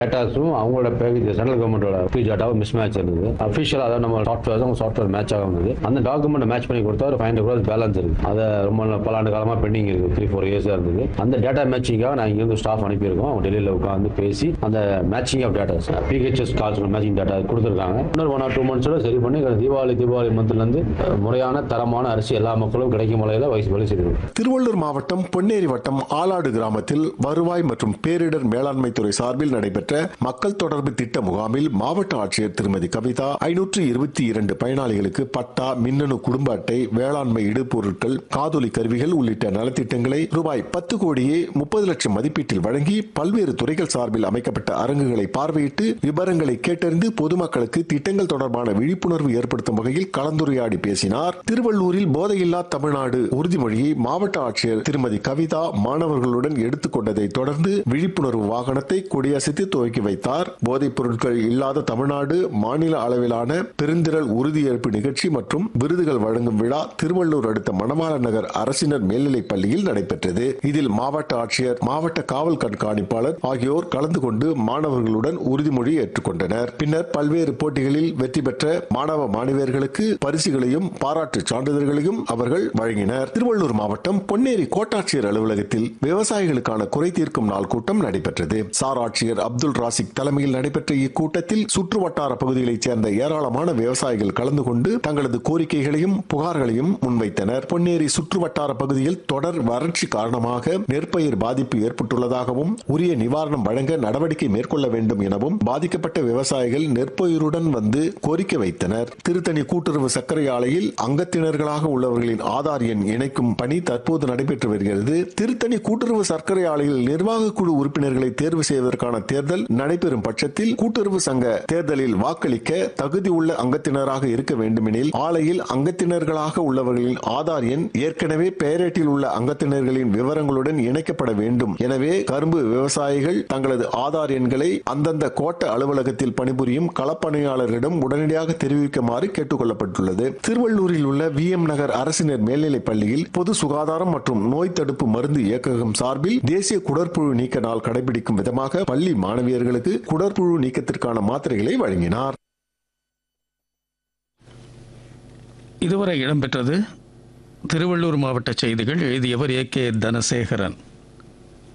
டேட்டாஸும் அவங்களோட package central கவர்மெண்டோட fees டேட்டாவும் மிஸ் மேட்ச் இருந்தது அஃபிஷியல் அதாவது நம்ம சாஃப்ட்வேர் அவங்க சாஃப்ட்வேர் மேட்ச் ஆக வந்தது அந்த டாக்குமெண்ட் மேட்ச் பண்ணி கொடுத்தா ஒரு ஃபைவ் ஹண்ட்ரட் க்ரோஸ் பேலன்ஸ் இருக்கு அதை ரொம்ப நாள் பல ஆண்டு காலமாக பெண்டிங் இருக்கு த்ரீ ஃபோர் இயர்ஸாக இருந்தது அந்த டேட்டா மேட்சிங்காக நான் இங்கேருந்து ஸ்டாஃப் அனுப்பியிருக்கோம் அவங்க டெல்லியில் உட்காந்து பேசி அந்த matching of datas PHS calls matching data கொடுத்துருக்காங்க இன்னொரு ஒன் ஆர் டூ மந்த்ஸோட சரி பண்ணி தீபாவளி தீபாவளி மந்த்லேருந்து முறையான தரமான அரிசி எல்லா மக்களும் கிடைக்கும் முறையில் வயசு வழி செய்திருக்கோம் திருவள்ளூர் மாவட்டம் பொன்னேரி வட்டம் ஆலாடு கிராமத்தில் வருவாய் மற்றும் பேரிடர் மேலாண்மை துறை சார்பில் நடைபெற்ற மக்கள் தொடர்பு திட்ட முகாமில் மாவட்ட ஆட்சியர் திருமதி கவிதா ஐநூற்று இருபத்தி இரண்டு பயனாளிகளுக்கு பட்டா மின்னணு குடும்ப அட்டை வேளாண்மை இடுபொருட்கள் காதொலி கருவிகள் உள்ளிட்ட நலத்திட்டங்களை ரூபாய் பத்து கோடியே முப்பது லட்சம் மதிப்பீட்டில் வழங்கி பல்வேறு துறைகள் சார்பில் அமைக்கப்பட்ட அரங்குகளை பார்வையிட்டு விவரங்களை கேட்டறிந்து பொதுமக்களுக்கு திட்டங்கள் தொடர்பான விழிப்புணர்வு ஏற்படுத்தும் வகையில் கலந்துரையாடி பேசினார் திருவள்ளூரில் போதையில்லா தமிழ்நாடு உறுதிமொழியை மாவட்ட ஆட்சியர் திருமதி கவிதா மாணவர்களுடன் எடுத்துக்கொண்டதை தொடர்ந்து விழிப்புணர்வு வாகனத்தை கொடியசைத்து துவக்கி வைத்தார் போதைப் பொருட்கள் இல்லாத தமிழ்நாடு மாநில அளவிலான பெருந்திரள் உறுதியேற்பு நிகழ்ச்சி மற்றும் விருதுகள் வழங்கும் விழா திருவள்ளூர் அடுத்த மணவாள நகர் அரசினர் மேல்நிலைப் பள்ளியில் நடைபெற்றது இதில் மாவட்ட ஆட்சியர் மாவட்ட காவல் கண்காணிப்பாளர் ஆகியோர் கலந்து கொண்டு மாணவர்களுடன் உறுதிமொழி ஏற்றுக்கொண்டனர் பின்னர் பல்வேறு போட்டிகளில் வெற்றி பெற்ற மாணவ மாணவியர்களுக்கு பரிசுகளையும் பாராட்டு சான்றிதழ்களையும் அவர்கள் வழங்கினர் திருவள்ளூர் மாவட்டம் பொன்னேரி கோட்டாட்சியர் அலுவலகத்தில் விவசாயிகளுக்கான குறை தீர்க்கும் நாள் கூட்டம் நடைபெற்றது சார் ஆட்சியர் அப்துல் ராசிக் தலைமையில் நடைபெற்ற இக்கூட்டத்தில் சுற்று வட்டார பகுதிகளைச் சேர்ந்த ஏராளமான விவசாயிகள் கலந்து கொண்டு தங்களது கோரிக்கைகளையும் புகார்களையும் முன்வைத்தனர் பொன்னேரி சுற்று வட்டார பகுதியில் தொடர் வறட்சி காரணமாக நெற்பயிர் பாதிப்பு ஏற்பட்டுள்ளதாகவும் உரிய நிவாரணம் வழங்க நடவடிக்கை மேற்கொள்ள வேண்டும் எனவும் பாதிக்கப்பட்ட விவசாயிகள் நெற்பயிறுடன் வந்து கோரிக்கை வைத்தனர் திருத்தணி கூட்டுறவு சர்க்கரை ஆலையில் அங்கத்தினர்களாக உள்ளவர்களின் ஆதார் எண் இணைக்கும் பணி தற்போது நடைபெற்று வருகிறது திருத்தணி கூட்டுறவு சர்க்கரை ஆலையில் நிர்வாக குழு உறுப்பினர்களை தேர்வு செய்வதற்கான தேர்தல் நடைபெறும் பட்சத்தில் கூட்டுறவு சங்க தேர்தலில் வாக்களிக்க தகுதி உள்ள அங்கத்தினராக இருக்க வேண்டுமெனில் ஆலையில் அங்கத்தினர்களாக உள்ளவர்களின் ஆதார் எண் ஏற்கனவே பெயரேட்டில் உள்ள அங்கத்தினர்களின் விவரங்களுடன் இணைக்கப்பட வேண்டும் எனவே கரும்பு விவசாயிகள் தங்களது ஆதார் எண்களை அந்தந்த கோட்ட அலுவலகத்தில் பணிபுரியும் களப்பணியாளர்களிடம் உடனடியாக தெரிவிக்குமாறு கேட்டுக் கொள்ளப்பட்டுள்ளது திருவள்ளூரில் உள்ள வி எம் நகர் அரசினர் மேல்நிலைப் பள்ளியில் பொது சுகாதாரம் மற்றும் நோய் தடுப்பு மருந்து இயக்ககம் சார்பில் தேசிய குடற்புழு நீக்க நாள் கடைபிடிக்கும் விதமாக பள்ளி மாணவியர்களுக்கு குடற்புழு நீக்கத்திற்கான மாத்திரைகளை வழங்கினார் இதுவரை இடம்பெற்றது திருவள்ளூர் மாவட்ட செய்திகள் எழுதியவர் ஏ கே தனசேகரன்